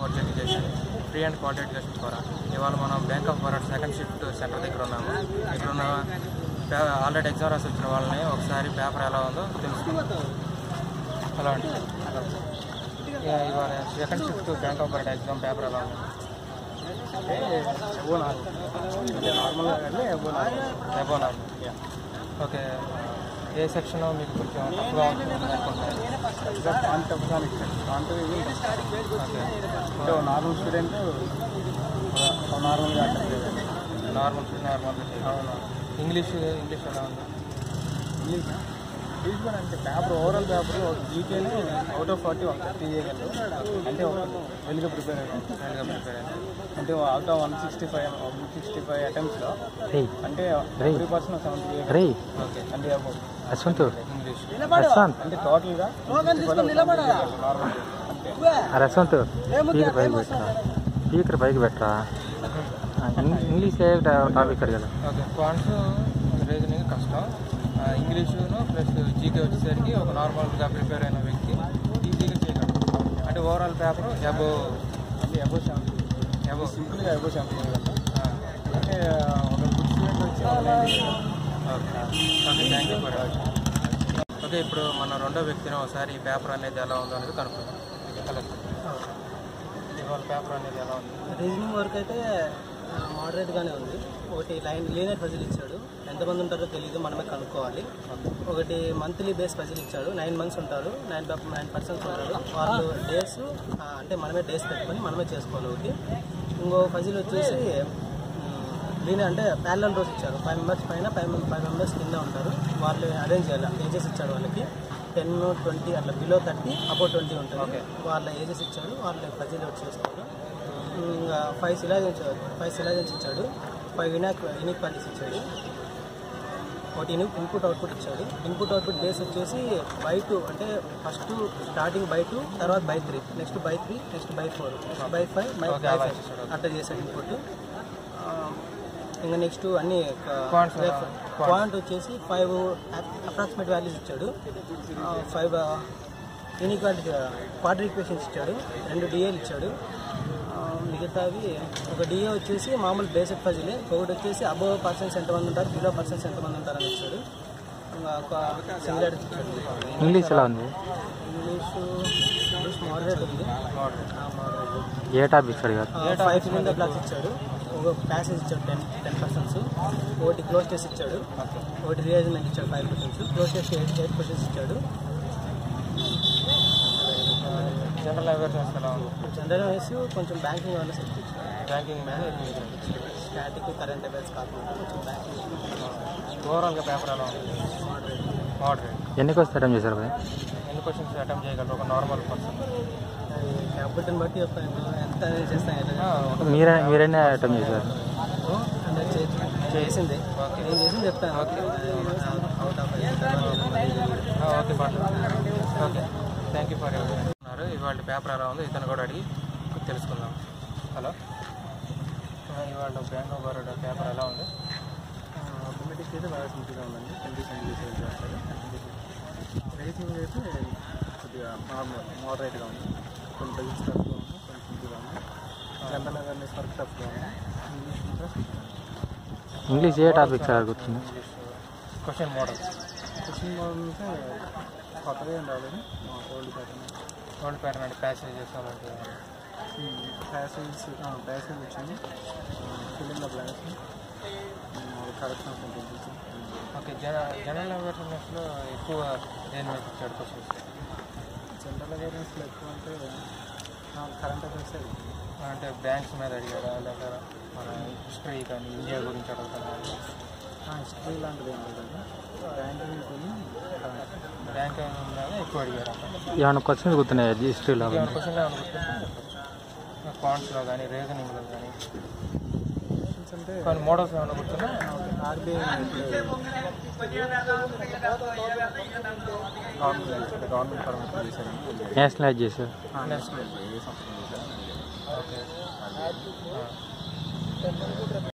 Four education free and quality education ద్వారా ఇవాళ మనం Bank of Baroda second shift centre దగ్గర ఉన్నాము ఇక్కడ ఉన్న ఆల్రెడీ ఎగ్జామ్ రాసి వచ్చిన వాళ్ళని ఒకసారి పేపర్ ఎలా ఉందో తెలుసుకుందాం హలో అండి ఇక ఇవాళ second shift Bank of Baroda exam paper ఎలా ఉంది అంటే ఎబో నాలుగు అంటే నార్మల్గా కానీ ఎబో నాలుగు ఎబో నార్మల్ ఓకే ఏ సెక్షన్ మీకు కొంచెం తక్కువగా ఉంటుంది అనుకుంటున్నారు ఎగ్జామ్ కాంట్ ఒకసారి ఇచ్చాను కాంట్ ఇది ఓకే అంటే ఓ నార్మల్ స్టూడెంట్ నార్మల్గా అటెండ్ చేయాలి నార్మల్ నార్మల్ అవును ఇంగ్లీష్ ఇంగ్లీష్ ఎలా ఉంది ఇంగ్లీష్ ఇంగ్లీష్ కూడా అంటే పేపర్ ఓవరాల్ పేపర్ ఒక జీకేనే అవుట్ ఆఫ్ ఫార్టీ ఒక థర్టీ చేయగలరు అంటే ఒక వెలుగా ప్రిపేర్ అయ్యాను వెల్గా ప్రిపేర్ అయింది అంటే out of one sixty five one sixty five అటెంప్ట్స్లో అంటే త్రీ పర్సెంట్ సెవెంటీ రే ఓకే అంటే above. యశ్వంత్ ఇంగ్లీష్ యశ్వంత్ అంటే టోటల్గా నార్మల్ అంతే ఆ యశ్వంత్ స్పీకర్ పైకి పెట్టరా స్పీకర్ పైకి పెట్టరా ఆ, ఇంగ్- ఇంగ్లీష్ ఏ టాపిక్ అడిగారు ఓకే క్వాంట్స్ రీజనింగ్ కష్టం ఆ, ఇంగ్లీషును ప్లస్ జీకే వచ్చేసరికి ఒక నార్మల్గా ప్రిపేర్ అయిన వ్యక్తి ఈజీగా చేయగలరు అంటే ఓవరాల్ పేపర్ అబో అంటే అబో సెవెంటీ అబో సింపుల్గా అబో సెవెంటీ చేయగలరు అంటే ఒక గుడ్ స్టూడెంట్ వచ్చి online okay okay thank you for okay ఇప్పుడు మన రెండో వ్యక్తిని ఒకసారి ఈ పేపర్ అనేది ఎలా ఉందో అనేది కనుక్కుందాం హలో ఇవాళ పేపర్ అనేది ఎలా ఉంది రీజనింగ్ వర్క్ అయితే మోడరేట్గానే ఉంది ఒకటి లైన్ లీనియర్ పజిల్ ఇచ్చాడు ఎంతమంది ఉంటారో తెలియదు మనమే కనుక్కోవాలి ఒకటి మంత్లీ బేస్ పజిల్ ఇచ్చాడు నైన్ మంత్స్ ఉంటారు నైన్ నైన్ పర్సెంట్స్ ఉంటారు వాళ్ళు డేస్ అంటే మనమే డేస్ పెట్టుకొని మనమే చేసుకోవాలి ఒకటి ఇంకో పజిల్ వచ్చేసి దీని అంటే ప్యారలల్ రోస్ ఇచ్చారు ఫైవ్ మెంబర్స్ పైన ఫైవ్ ఫైవ్ మెంబర్స్ కింద ఉంటారు వాళ్ళు అరేంజ్ చేయాలి ఏజెస్ ఇచ్చాడు వాళ్ళకి టెన్ ట్వంటీ అట్లా బిలో థర్టీ అబౌ ట్వంటీ ఉంటుంది వాళ్ళ ఏజెస్ ఇచ్చాడు వాళ్ళ పజిల్ వచ్చేస్తారు ఇంకా ఫైవ్ సిలాజన్స్ ఫైవ్ సిలాజన్స్ ఇచ్చాడు ఫైవ్ ఇనాక్ ఇనిక్ పాలిస్ ఇచ్చాడు ఒకటి ఇన్ ఇన్పుట్ అవుట్పుట్ ఇచ్చాడు ఇన్పుట్ అవుట్పుట్ బేస్ వచ్చేసి బై టూ అంటే ఫస్ట్ స్టార్టింగ్ బై టూ తర్వాత by three next by three next by four next by five by Okay, by అలా ఫైవ్ ఇచ్చాడు. అట్లా చేశాడు ఇన్పుట్ ఇంకా నెక్స్ట్ అన్ని Quants, uh, క్వాంట్ వచ్చేసి ఫైవ్ అప్రాక్సిమేట్ వాల్యూస్ ఇచ్చాడు ఫైవ్ ఇన్ఈక్వాలిటీ క్వార్టర్ ఈక్వేషన్స్ ఇచ్చాడు రెండు డిఏలు ఇచ్చాడు ఆ, మిగతావి ఒక డిఏ వచ్చేసి మామూలు బేసిక్ పజిలే ఒకటి వచ్చేసి అబోవ్ పర్సన్స్ ఎంతమంది ఉంటారు బిలో పర్సన్స్ ఎంతమంది ఉంటారు అని ఇచ్చాడు ఇంకా ఒక సింగులారిటీ ఇచ్చాడు ఇంగ్లీష్ ఎలా ఉంది ఇంగ్లీషు ఇంగ్లీష్ మోడరేట్ ఉంది మోడరేట్ ఏ టాపిక్స్ అడిగారు ఫైవ్ ఫిలిం బ్లాక్స్ ఇచ్చాడు ఒక ప్యాసేజ్ ఇచ్చాడు టెన్ టెన్ పర్సెంట్స్ ఒకటి క్లోజ్ టెస్ట్ ఇచ్చాడు ఒకటి రియాజ్మెంట్ ఇచ్చాడు five percents cloze test eight eight questions ఇచ్చాడు జనరల్ అవేర్నెస్ ఎలా ఉంది జనరల్ వేసి కొంచెం బ్యాంకింగ్ వల్ల సెట్ ఇచ్చాడు బ్యాంకింగ్ మీద ఎక్కువ ఇచ్చారు. స్టాటిక్ కరెంట్ అఫైర్స్ కాకుండా కొంచెం బ్యాంకింగ్ ఓవరాల్గా పేపర్ ఎలా ఉంది మోడరేట్ మోడరేట్ ఎన్ని క్వశ్చన్ అటెంప్ట్ చేశారు భయ్ ఎన్ని క్వశ్చన్స్ అటెంప్ట్ చేయగలరు ఒక నార్మల్ పర్సన్ క్యాపిటల్ బట్టి చెప్పండి ఎంత అనేది చేస్తాను ఎట్లా మీరే మీరైనా అటెంప్ట్ చేశారు అంటే చే- చేసింది నేను చేసింది చెప్తాను అవుట్ ఆఫ్ ఓకే బాగా ఓకే థ్యాంక్ యూ ఫర్ ఉన్నారు ఇవాళ పేపర్ ఎలా ఉందో ఇతను కూడా అడిగి తెలుసుకుందాం హలో ఇవాళ బ్యాంక్ ఆఫ్ బరోడా పేపర్ ఎలా ఉంది ఆటోమేటిక్ అయితే బాగా సింపుల్గా ఉందండి కండిషన్ చేస్తారు రేసింగ్ అయితే కొద్దిగా నార్మల్ మోడరేట్గా ఉంది కొన్ని బెజిల్స్ తక్కువ ఉంది కొన్ని సింపుల్గా ఉంది జనరల్ అవేర్నెస్ వర్క్ తక్కువ ఉంది ఇంగ్లీష్ ఇంకా ఇంగ్లీష్ ఏ టాపిక్స్ అడుగుతుంది English question model question model అంటే కొత్తగా ఏం రాలేదు మా ఓల్డ్ ప్యాటర్న్ ఓల్డ్ ప్యాటర్న్ అంటే ప్యాసేజెస్ అలాంటివి ప్యాసేజ్ ప్యాసేజ్ వచ్చింది fill in blanks correction sentences okay జన జనరల్ అవేర్నెస్లో ఎక్కువ దేని మీద ఇచ్చాడు క్వశ్చన్స్ జనరల్ అవేర్నెస్లో ఎక్కువ అంటే కరెంట్ అఫైర్స్ అంటే బ్యాంక్స్ మీద అడిగారా లేక మన హిస్టరీ కానీ ఇండియా గురించి అడుగుతున్నారు హిస్టరీ లాంటిది ఏం లేదండి బ్యాంకింగ్ కొని బ్యాంక్ మీద ఎక్కువ అడిగారు ఏమైనా క్వశ్చన్స్ గుర్తున్నాయి హిస్టరీలో ఏమైనా క్వశ్చన్ ఏమైనా గుర్తుంటే క్వాంట్స్లో కానీ రీజనింగ్లో కానీ అంటే కొన్ని మోడల్స్ ఏమైనా గుర్తున్నా ఆర్బీఐ గవర్నమెంట్ గవర్నమెంట్ పర్మిషన్ చేశారు నేషనలైజ్ చేశారు నెక్స్ట్ ఏ సంవత్సరం చేశారు ఓకే